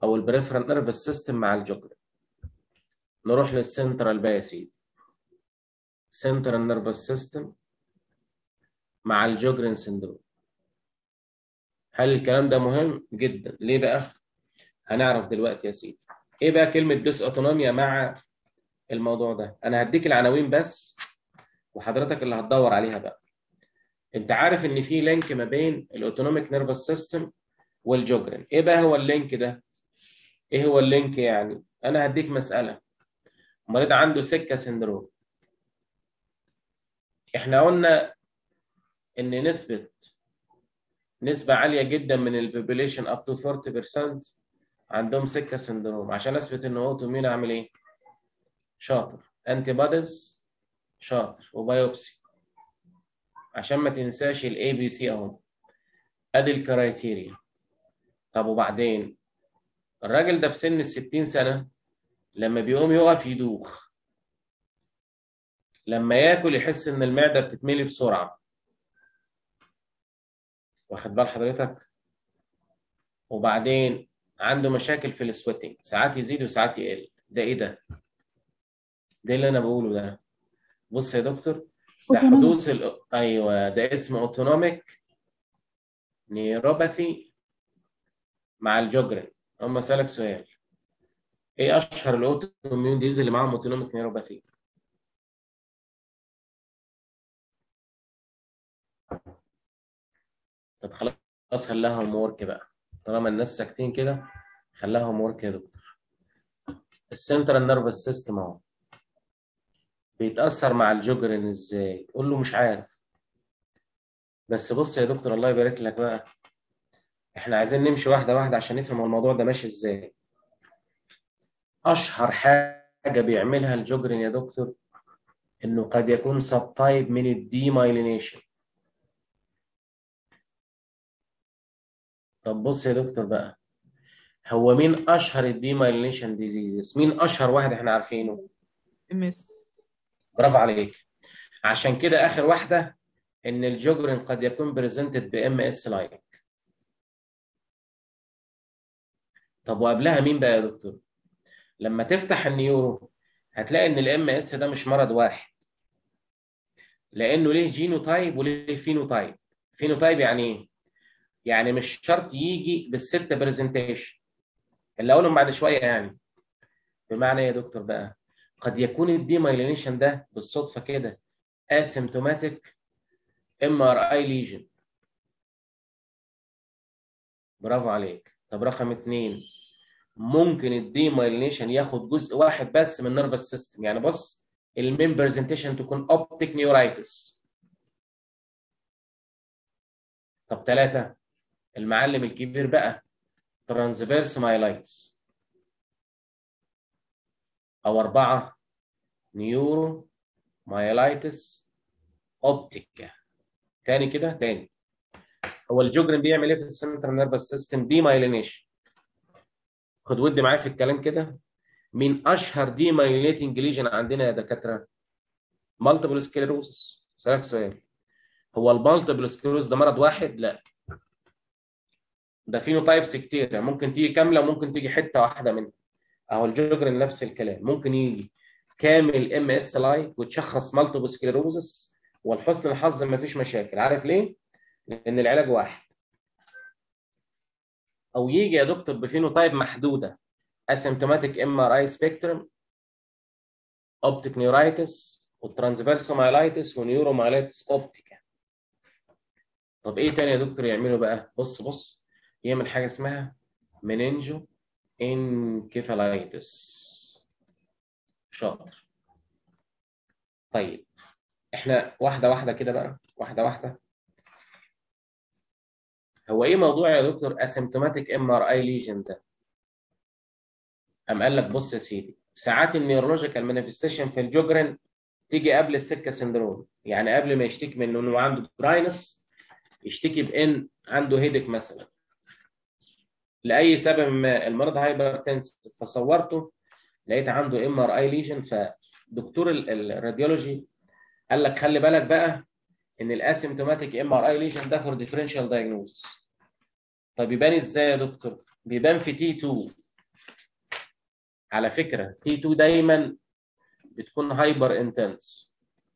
او البريفرال نيرفس سيستم مع الجوجرن نروح للسنترال بقى يا سيدي سنترال نيرفس سيستم مع الجوجرن سندروم هل الكلام ده مهم جدا ليه بقى هنعرف دلوقتي يا سيدي ايه بقى كلمه ديس اوتونوميا مع الموضوع ده انا هديك العناوين بس وحضرتك اللي هتدور عليها بقى انت عارف ان في لينك ما بين الاوتونوميك نيرفس سيستم والجوجرن ايه بقى هو اللينك ده ايه هو اللينك يعني انا هديك مساله مريض عنده سكه سندروم احنا قلنا ان نسبه نسبه عاليه جدا من البوبوليشن اب تو 40% عندهم سكه سندروم عشان اثبت ان اوتوميون اعمل ايه شاطر انتي بوديز شاطر وبايوبسي عشان ما تنساش الاي بي سي اهو ادي الكرايتيريا طب وبعدين الراجل ده في سن ال 60 سنه لما بيقوم يقف يدوخ لما ياكل يحس ان المعده بتتملي بسرعه واخد بال حضرتك وبعدين عنده مشاكل في السويتنج ساعات يزيد وساعات يقل ده ايه ده ده اللي انا بقوله ده بص يا دكتور ده حدوث ال... ايوه ده اسمه اوتونوميك نيوروباثي مع الجوجرن هم اسالك سؤال ايه اشهر الاوتو اميون ديز اللي معاهم اوتونوميك نيوروباثي طب خلاص خلاها هوم ورك بقى طالما الناس ساكتين كده خلاها هوم ورك يا دكتور السنترال نيرفس سيستم اهو بيتاثر مع الجوجرن ازاي قول له مش عارف بس بص يا دكتور الله يبارك لك بقى احنا عايزين نمشي واحده واحده عشان نفهم الموضوع ده ماشي ازاي اشهر حاجه بيعملها الجوجرن يا دكتور انه قد يكون سب تايب من الديمايلينيشن طب بص يا دكتور بقى هو مين اشهر الديمايلينيشن ديزيزز مين اشهر واحد احنا عارفينه ام اس برافو عليك عشان كده اخر واحده ان الجوجرن قد يكون بريزنتد بام اس لايك طب وقبلها مين بقى يا دكتور لما تفتح النيورو هتلاقي ان الام اس ده مش مرض واحد لانه ليه جينوتايب وليه فينوتايب فينوتايب يعني ايه يعني مش شرط يجي بالست برزنتيشن اللي اقولهم بعد شويه يعني بمعنى إيه يا دكتور بقى قد يكون الديمايلينيشن ده بالصدفه كده اسيمتوماتيك ام ار اي ليجن برافو عليك طب رقم اثنين ممكن الديمايلينيشن ياخد جزء واحد بس من النيرفس سيستم يعني بص المين برزنتيشن تكون اوبتيك نيورايتس طب ثلاثة المعلم الكبير بقى ترانسفيرس مايلايتس أو أربعة نيورو مايلايتس أوبتيكا تاني كده تاني هو الجوجرن بيعمل ايه في السنترال نيرفس سيستم دي مايلينيشن خد ودي معايا في الكلام كده مين اشهر دي مايلينيتنج ليجن عندنا يا دكاتره مالتيبل سكليروسس اسالك سؤال هو المالتيبل سكليروز ده مرض واحد لا ده فينوتايبس كتير يعني ممكن تيجي كامله وممكن تيجي حته واحده منها اهو الجوجرن نفس الكلام ممكن يجي كامل ام اس لايك وتشخص مالتيبل سكليروسس ولحسن الحظ ما فيش مشاكل عارف ليه؟ لان العلاج واحد او يجي يا دكتور بفينوتايب محدوده اسيمتوماتيك ام ار اي سبيكترم اوبتيك نيورايتس والترانسفيرس مايلايتس ونيورو مايلايتس اوبتيكا طب ايه تاني يا دكتور يعمله بقى بص بص يعمل حاجه اسمها مننجو انكيفالايتس شاطر طيب احنا واحده واحده كده بقى واحده واحده هو ايه موضوع يا دكتور اسيمتوماتيك ام ار اي ليجن ده قام قال لك بص يا سيدي ساعات النيورولوجيكال مانيفستيشن في الجوجرن تيجي قبل السكه سندروم يعني قبل ما يشتكي من انه عنده دراينس يشتكي بان عنده هيدك مثلا لاي سبب ما المرض هايبر تنس فصورته لقيت عنده ام ار اي ليجن فدكتور الراديولوجي قال لك خلي بالك بقى ان الاسيمتوماتيك ام ار اي ليجن ده فور ديفرنشال دايجنوز طب يبان ازاي يا دكتور؟ بيبان في تي 2 على فكره تي 2 دايما بتكون هايبر انتنس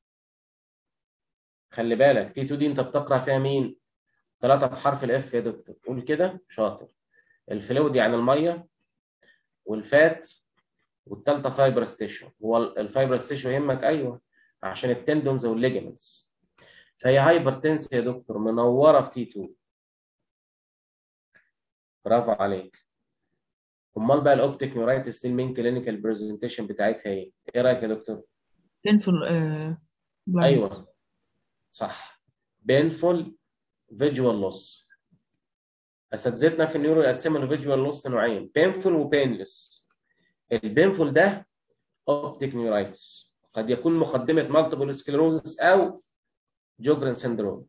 خلي بالك تي 2 دي انت بتقرا فيها مين؟ ثلاثه بحرف الاف يا دكتور قول كده شاطر الفلويد يعني الميه والفات والثالثه فايبر ستيشن هو الفايبر ستيشن يهمك ايوه عشان التندونز والليجمنتس فهي هايبر تنس يا دكتور منوره في تي 2 برافو عليك امال بقى الاوبتيك نيورايتس دي المين كلينيكال برزنتيشن بتاعتها ايه؟ ايه رايك يا دكتور؟ painful uh, blindness. ايوه صح بينفول فيجوال لوس اساتذتنا في النيورو يقسموا الفيجوال لوس لنوعين بينفول وبينلس البينفول ده اوبتيك نيورايتس قد يكون مقدمه مالتيبل سكليروزس او جوجرن سيندروم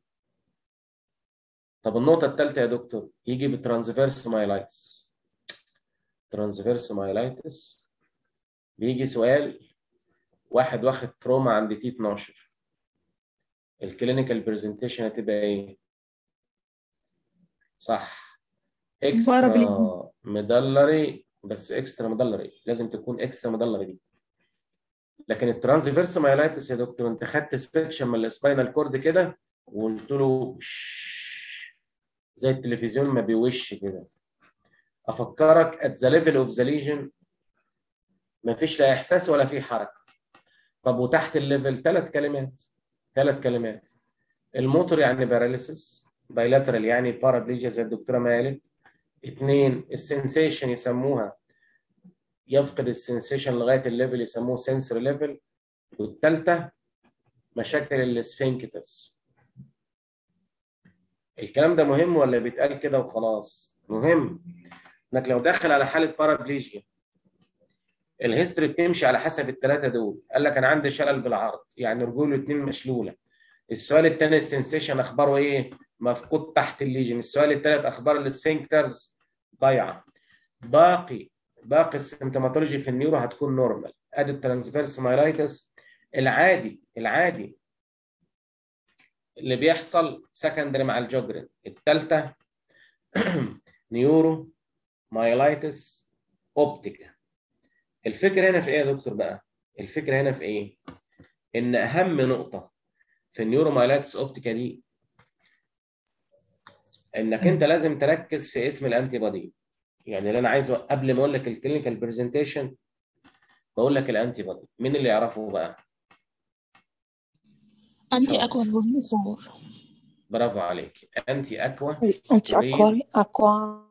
طب النقطه الثالثه يا دكتور يجي بالترانسفيرس مايلايتس ترانسفيرس مايلايتس بيجي سؤال واحد واخد تروما عند تي 12 الكلينيكال برزنتيشن هتبقى ايه؟ صح اكسترا Paraplegia. مدلري بس اكسترا مدلري لازم تكون اكسترا مدلري دي لكن الترانسفيرس مايلايتس يا دكتور انت خدت سكشن من السباينال كورد كده وقلت له شش، زي التلفزيون ما بيوش كده افكرك at the level of the lesion مفيش لا احساس ولا في حركه طب وتحت الليفل ثلاث كلمات ثلاث كلمات الموتور يعني باراليسيس بايلاترال يعني بارابليجيا زي الدكتوره ما قالت اثنين السنسيشن يسموها يفقد السنسيشن لغايه الليفل يسموه سنسور ليفل والثالثه مشاكل السفنكترز الكلام ده مهم ولا بيتقال كده وخلاص مهم انك لو داخل على حاله بارابليجيا الهيستوري بتمشي على حسب الثلاثه دول قال لك انا عندي شلل بالعرض يعني رجوله اتنين مشلوله السؤال الثاني السنسيشن اخباره ايه مفقود تحت الليجن السؤال الثالث اخبار السفنكترز ضايعه باقي باقي السيمتوماتولوجي في النيورو هتكون نورمال ادي الترانسفيرس مايلايتس العادي العادي اللي بيحصل سكندري مع الجوجرين الثالثه نيورو مايلايتس اوبتيكا الفكره هنا في ايه يا دكتور بقى الفكره هنا في ايه ان اهم نقطه في النيورو مايلايتس اوبتيكا دي انك انت لازم تركز في اسم الانتي بودي يعني اللي انا عايزه قبل ما اقول لك الكلينيكال برزنتيشن بقول لك الانتي بودي مين اللي يعرفه بقى أنتي شاطر. أكوا فور برافو عليك انتي اكوا انت Green. اكوا اكوا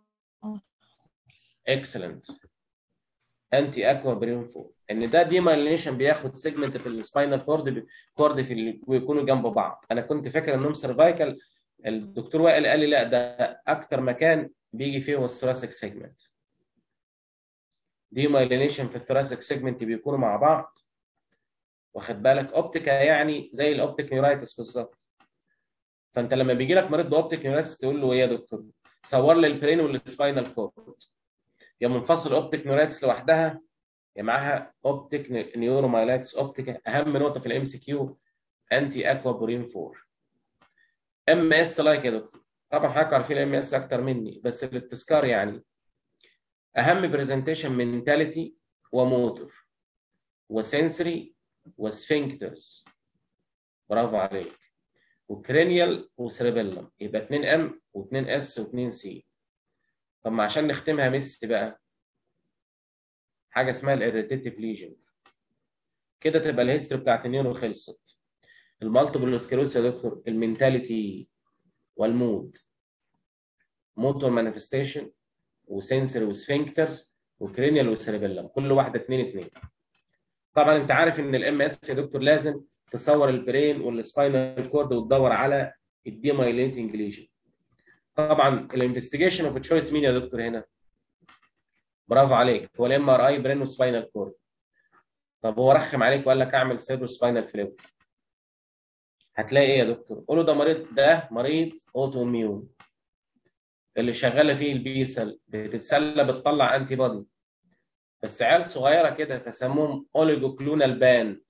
اكسلنت انتي اكوا برين فور ان ده ديمايلينيشن بياخد سيجمنت في السباينال كورد كورد في ال- ويكونوا جنب بعض انا كنت فاكر انهم سيرفايكال الدكتور وائل قال لي لا ده اكتر مكان بيجي فيه هو الثوراسيك سيجمنت ديمايلينيشن في الثوراسيك سيجمنت بيكونوا مع بعض واخد بالك اوبتيكا يعني زي الاوبتيك نيورايتس بالظبط فانت لما بيجي لك مريض باوبتيك نيورايتس تقول له ايه يا دكتور صور لي البرين والسباينال كورد يا منفصل اوبتيك نيورايتس لوحدها يا معاها اوبتيك نيورومايلايتس اوبتيكا اهم نقطه في الام سي كيو انتي اكوا بورين 4 ام اس لايك يا دكتور طبعا حضرتك عارفين الام اس اكتر مني بس للتذكار يعني اهم برزنتيشن منتاليتي وموتور وسنسوري وسفنكترز برافو عليك وكرينيال وسريبيلم يبقى 2 ام و2 اس و2 سي طب ما عشان نختمها ميسي بقى حاجه اسمها الاريتيتيف ليجن كده تبقى الهيستوري بتاعت النيورو خلصت المالتيبل سكلروس يا دكتور المينتاليتي والمود موتور مانيفستيشن وسنسوري وسفنكترز وكرينيال وسيربيلم كل واحده اتنين اتنين طبعا انت عارف ان الام اس يا دكتور لازم تصور البرين والسباينال كورد وتدور على الديمايليتنج ليجن طبعا الانفستيجيشن اوف تشويس مين يا دكتور هنا برافو عليك هو الام ار اي برين وسباينال كورد طب هو رخم عليك وقال لك اعمل سيرو سباينال فلويد هتلاقي ايه يا دكتور قول له ده مريض ده مريض اوتو اميون اللي شغاله فيه البي سيل بتتسلى بتطلع انتي بودي بس عيال صغيره كده فسموهم اوليجوكلونال باند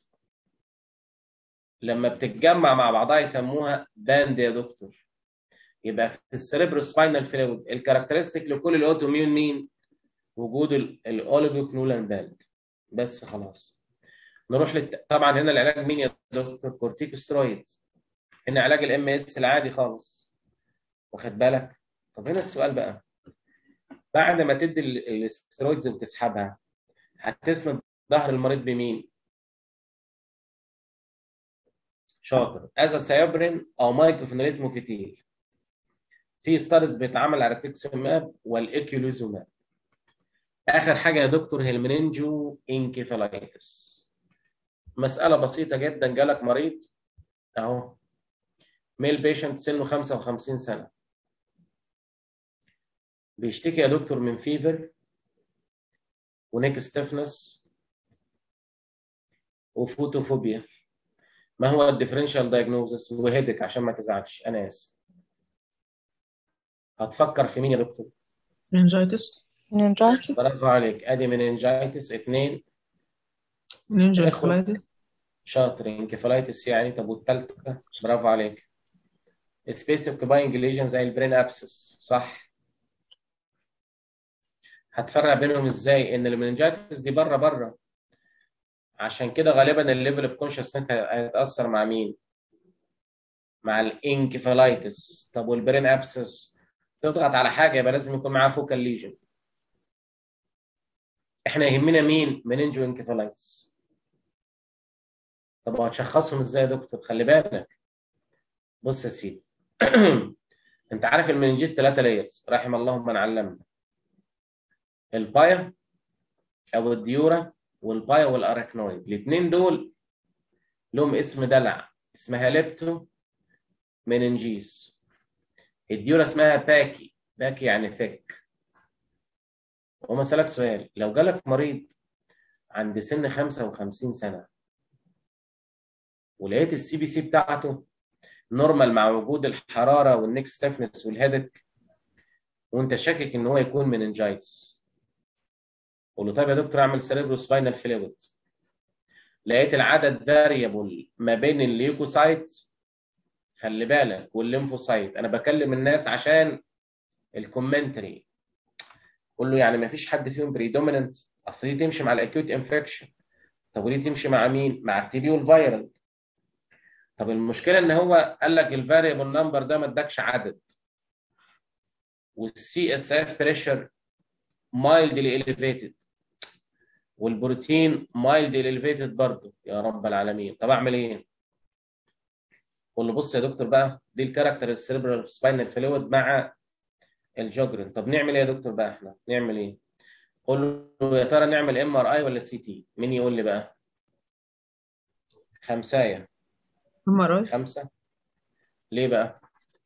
لما بتتجمع مع بعضها يسموها باند يا دكتور يبقى في السيريبرو سباينال فلويد الكاركترستيك لكل الاوتو اميون مين وجود الاوليجوكنولان باند بس خلاص نروح للت... طبعا هنا العلاج مين يا دكتور كورتيكوسترويد هنا علاج الام اس العادي خالص واخد بالك طب هنا السؤال بقى بعد ما تدي ال- الاسترويدز وتسحبها هتسند ظهر المريض بمين شاطر ازاسايبرين او مايكروفينوليت موفيتيل في ستادز بيتعمل على التكسوماب والايكيولوزوماب اخر حاجه يا دكتور هي المننجو انكيفالايتس مساله بسيطه جدا جالك مريض اهو ميل بيشنت سنه 55 سنه بيشتكي يا دكتور من فيفر ونيك ستيفنس وفوتوفوبيا ما هو الديفرنشال دايجنوزس وهيدك عشان ما تزعلش انا اسف هتفكر في مين يا دكتور meningitis meningitis برافو عليك ادي مننجايتس اثنين meningoencephalitis شاطر انكفالايتس يعني طب والثالثه برافو عليك سبيس اوكيباينج ليجن زي البرين ابسس صح هتفرق بينهم ازاي ان المننجايتس دي بره بره عشان كده غالبا الليفل اوف كونشسنس هيتاثر مع مين مع الانكفالايتس طب والبرين ابسس تضغط على حاجه يبقى لازم يكون معاه فوكال ليجن احنا يهمنا مين مننجو انكفالايتس طب وهتشخصهم ازاي يا دكتور خلي بالك بص يا سيدي انت عارف المننجيز ثلاثه لايرز رحم الله من علمنا البايا او الديورا والبايا والاراكنويد الاثنين دول لهم اسم دلع اسمها ليبتو مننجيز الديورا اسمها باكي باكي يعني ثيك وما اسالك سؤال لو جالك مريض عند سن 55 سنه ولقيت السي بي سي بتاعته نورمال مع وجود الحراره والنيك ستيفنس والهيدك وانت شاكك ان هو يكون مننجايتس قول له طيب يا دكتور اعمل سيريبرو سباينال فلويد لقيت العدد فاريبل ما بين الليوكوسايت خلي بالك والليمفوسايت انا بكلم الناس عشان الكومنتري قول له يعني ما فيش حد فيهم بريدوميننت اصل دي تمشي مع الاكيوت انفكشن طب ودي تمشي مع مين؟ مع التي بي والفيرال طب المشكله ان هو قال لك الفاريبل نمبر ده ما ادكش عدد والسي اس اف بريشر مايلدلي اليفيتد والبروتين مايلدلي اليفيتد برضه يا رب العالمين طب اعمل ايه؟ قول له بص يا دكتور بقى دي الكاركتر السيربرال سباينال فلويد مع الجوجرين طب نعمل ايه يا دكتور بقى احنا؟ نعمل ايه؟ قول له يا ترى نعمل ام ار اي ولا سي تي؟ مين يقول لي بقى؟ خمسايه MRI خمسه ليه بقى؟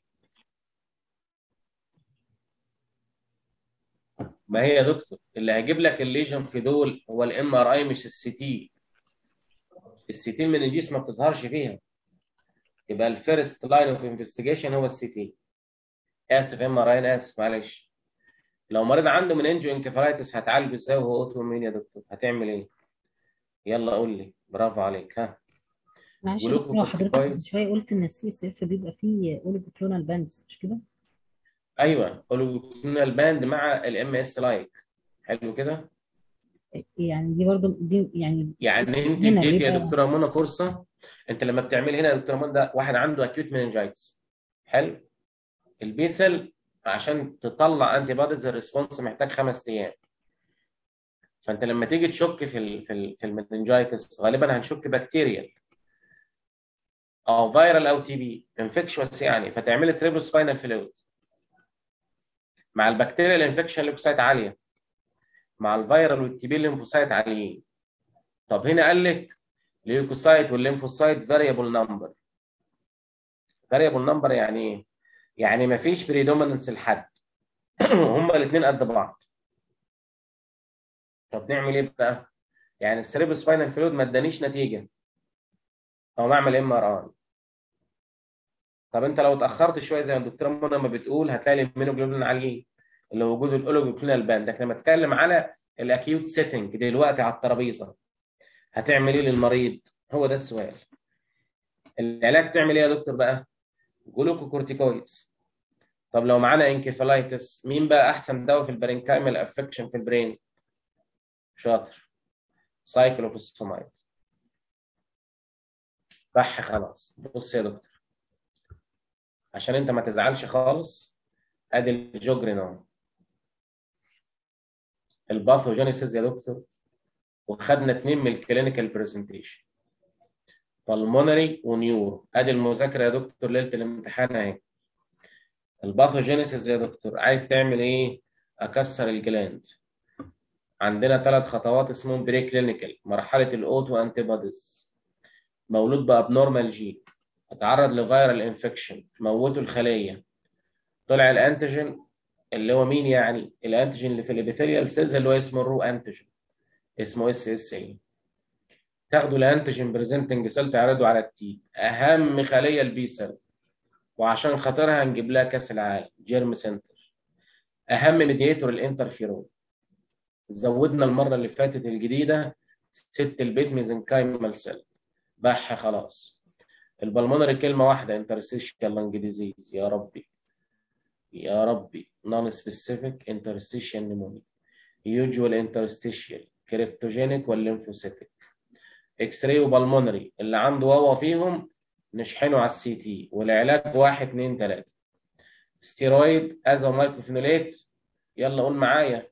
ما هي يا دكتور اللي هيجيب لك الليجن في دول هو الام ار اي مش السي تي السي تي من الجسم ما بتظهرش فيها يبقى الفيرست لاين اوف انفستيجيشن هو السي تي اسف ام ار اي انا اسف معلش لو مريض عنده من انجو انكفالايتس هتعالجه ازاي وهو اوتو مين يا دكتور هتعمل ايه يلا قول لي برافو عليك ها معلش يا ولوكو دكتور حضرتك كورتيكويد من شويه قلت ان السي اس اف بيبقى فيه اوليجوكلونال باندز مش كده؟ ايوه اولوكلونال باند مع الام اس لايك حلو كده يعني دي برضو دي يعني يعني انت هنا اديتي يا بيبقى دكتوره منى فرصه انت لما بتعملي هنا يا دكتوره منى ده واحد عنده اكيوت مننجايتس حلو البيسل عشان تطلع انتي بوديز الريسبونس محتاج خمس ايام فانت لما تيجي تشك في ال في ال في المننجايتس غالبا هنشك بكتيريال او فيرال او تي بي انفكشوس يعني فتعملي سيريبرو سباينال فلويد مع البكتيريال انفكشن ليوكوسايت عاليه مع الفيرال والتي بي الليمفوسايت عاليين طب هنا قال لك ليوكوسايت والليمفوسايت فاريبل نمبر فاريبل نمبر يعني ايه؟ يعني ما فيش بريدوميننس لحد هما الاثنين قد بعض طب نعمل ايه بقى؟ يعني السيريبرو سباينال فلويد ما ادانيش نتيجه او نعمل ام ار اي طب انت لو اتاخرت شويه زي ما الدكتوره منى ما بتقول هتلاقي الامينوجلوبولين عاليين اللي هو وجود الاولوجوكلينال باند لكن لما اتكلم على الاكيوت سيتنج دلوقتي على الترابيزه هتعمل ايه للمريض؟ هو ده السؤال. العلاج تعمل ايه يا دكتور بقى؟ جلوكوكورتيكويدز. طب لو معانا انكفالايتس مين بقى احسن دواء في البرينكايمال افكشن في البرين شاطر سايكلوفوسفامايد صح خلاص بص يا دكتور عشان انت ما تزعلش خالص ادي الجوجرين اهو الباثوجينيسيس يا دكتور وخدنا اتنين من الكلينيكال برزنتيشن بالمونري ونيورو ادي المذاكره يا دكتور ليله الامتحان اهي الباثوجينيسيس يا دكتور عايز تعمل ايه اكسر الجلاند عندنا ثلاث خطوات اسمهم بري كلينيكال مرحله الاوتو انتي بوديز مولود بابنورمال جي اتعرض لفيرال انفكشن موته الخليه طلع الانتيجين اللي هو مين يعني الانتيجين اللي في الابيثيليال سيلز اللي هو اسمه الرو انتيجين اسمه اس اس اي تاخدوا الانتيجين بريزنتنج سيل تعرضه على التي اهم خليه البي سيل وعشان خاطرها هنجيب لها كاس العالم جيرم سنتر اهم ميدياتور الانترفيرون زودنا المره اللي فاتت الجديده ست البيت ميزنكايمال سيل بح خلاص البلمونري كلمه واحده انترستيشال لانج ديزيز يا ربي يا ربي نون سبيسيفيك انترستيشال نيمونيا يوجوال انترستيشال كريبتوجينيك والليمفوسيتيك اكس راي وبلمونري اللي عنده واوا فيهم نشحنه على السي تي والعلاج واحد اتنين تلاته ستيرويد ازومايكروفينوليت يلا قول معايا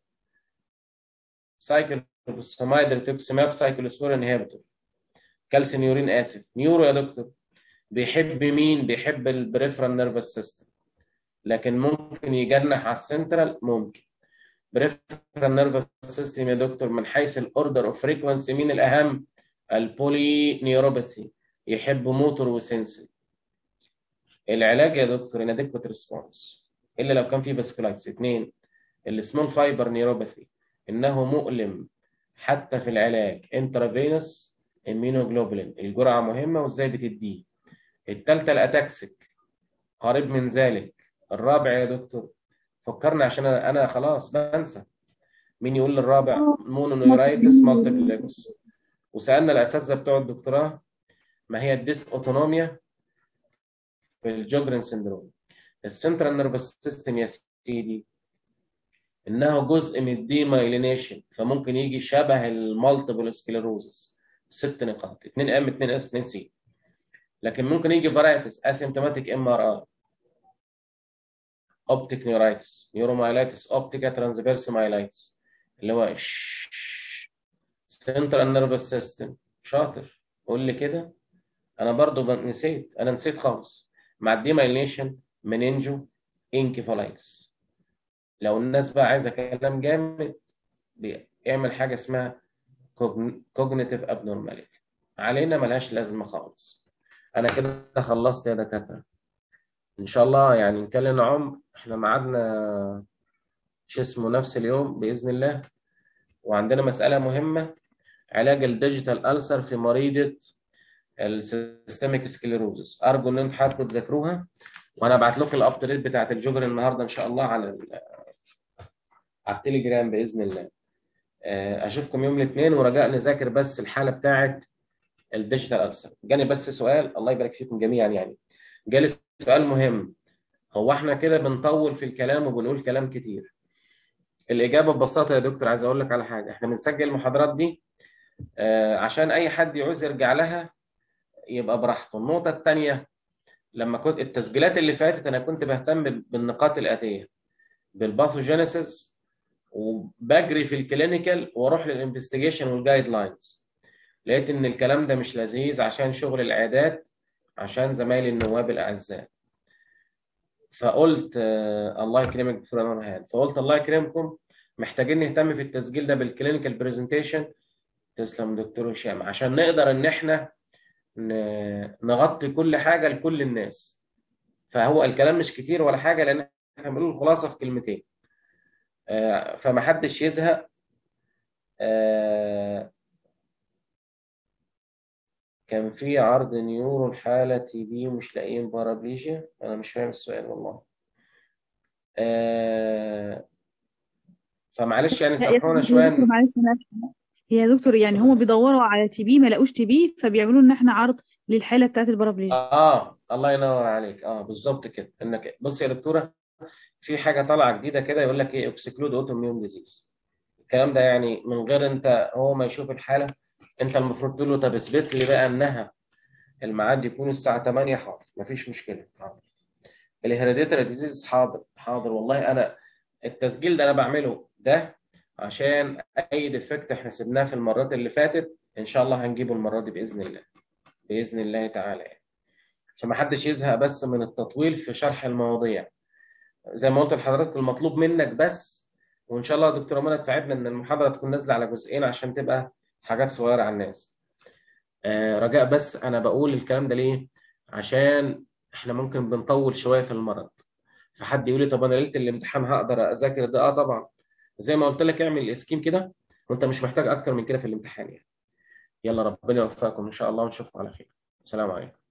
سايكلوفوسفامايد ريتوكسيماب سايكلوسبور انهبيتور كالسيوم يورين اسيد نيورو يا دكتور بيحب مين بيحب البريفرال نيرفس سيستم لكن ممكن يجنح على السنترال ممكن بريفرال نيرفس سيستم يا دكتور من حيث الاوردر اوف فريكونسي مين الاهم البولي نيوروباثي يحب موتور وسنسوري العلاج يا دكتور inadequate ريسبونس الا لو كان في فاسكولايتس اثنين السمول فايبر نيوروباثي انه مؤلم حتى في العلاج انترافينوس امينوجلوبولين الجرعه مهمه وازاي بتديه الثالثه الاتاكسيك قريب من ذلك الرابع يا دكتور فكرني عشان انا أنا خلاص بنسى مين يقول لي الرابع مونونيورايتس مالتيبلكس وسالنا الاساتذه بتوع الدكتوراه ما هي الديس اوتونوميا في الجوجرين سندروم السنترال نيرفس سيستم يا سيدي انه جزء من الديمايلينيشن فممكن يجي شبه المالتيبل سكليروزس ست نقاط 2 ام 2 اس 2 سي لكن ممكن يجي فرايتس اسيمتوماتيك ام ار اي اوبتيك نيورايتس نيورومايلايتس اوبتيكا ترانسفيرس مايلايتس اللي هو سنترال نيرفس سيستم شاطر قول لي كده انا برضو نسيت انا نسيت خالص مع الديمايلينيشن منينجو انكيفالايتس لو الناس بقى عايزه كلام جامد بيعمل حاجه اسمها كوجنيتيف ابنورماليتي علينا ملهاش لازمه خالص انا كده خلصت يا دكاتره ان شاء الله يعني ان كان لنا عمر احنا ميعادنا شو اسمه نفس اليوم باذن الله وعندنا مساله مهمه علاج الديجيتال ألسر في مريضه السيستميك سكليروزس ارجو ان انتم حابين تذاكروها وانا ابعت لكم الابديت بتاعت الجبر النهارده ان شاء الله على ال... على التليجرام باذن الله اشوفكم يوم الاثنين ورجاء نذاكر بس الحاله بتاعت الديجيتال ألسر جاني بس سؤال الله يبارك فيكم جميعا يعني جالي سؤال مهم هو احنا كده بنطول في الكلام وبنقول كلام كتير الاجابه ببساطه يا دكتور عايز اقول لك على حاجه احنا بنسجل المحاضرات دي آه عشان اي حد يعوز يرجع لها يبقى براحته النقطه الثانيه لما كنت التسجيلات اللي فاتت انا كنت بهتم بالنقاط الاتيه بالباثوجينيسيس وبجري في الكلينيكال واروح للانفستيجيشن والجايد لاينز لقيت ان الكلام ده مش لذيذ عشان شغل العيادات عشان زمايلي النواب الاعزاء فقلت آه الله يكرمك دكتور نورهان فقلت الله يكرمكم محتاجين نهتم في التسجيل ده بالكلينيكال برزنتيشن تسلم دكتور هشام عشان نقدر ان احنا نغطي كل حاجه لكل الناس فهو الكلام مش كتير ولا حاجه لان احنا بنقول الخلاصه في كلمتين آه فما حدش يزهق آه كان في عرض نيورو الحالة تي بي مش لاقيين بارابليجيا أنا مش فاهم السؤال والله آه فمعلش يعني سامحونا شوية معلش يا دكتور يعني هم بيدوروا على تي بي ما لاقوش تي بي فبيعملوا ان احنا عرض للحاله بتاعت البارابليجيا اه الله ينور عليك اه بالظبط كده انك بص يا دكتوره في حاجه طالعه جديده كده يقول لك ايه اكسكلود اوتو اميون ديزيز الكلام ده يعني من غير انت هو ما يشوف الحاله انت المفروض تقول له طب اثبت لي بقى انها الميعاد يكون الساعه 8 حاضر مفيش مشكله حاضر الهيريديتري ديزيز حاضر حاضر والله انا التسجيل ده انا بعمله ده عشان اي ديفكت احنا سيبناه في المرات اللي فاتت ان شاء الله هنجيبه المره دي باذن الله باذن الله تعالى يعني فما حدش يزهق بس من التطويل في شرح المواضيع زي ما قلت لحضرتك المطلوب منك بس وان شاء الله يا دكتوره منى تساعدنا ان المحاضره تكون نازله على جزئين عشان تبقى حاجات صغيره على الناس آه رجاء بس انا بقول الكلام ده ليه عشان احنا ممكن بنطول شويه في المرض فحد يقول لي طب انا ليله الامتحان هقدر اذاكر ده اه طبعا زي ما قلت لك اعمل اسكيم كده وانت مش محتاج اكتر من كده في الامتحان يعني يلا ربنا يوفقكم ان شاء الله ونشوفكم على خير السلام عليكم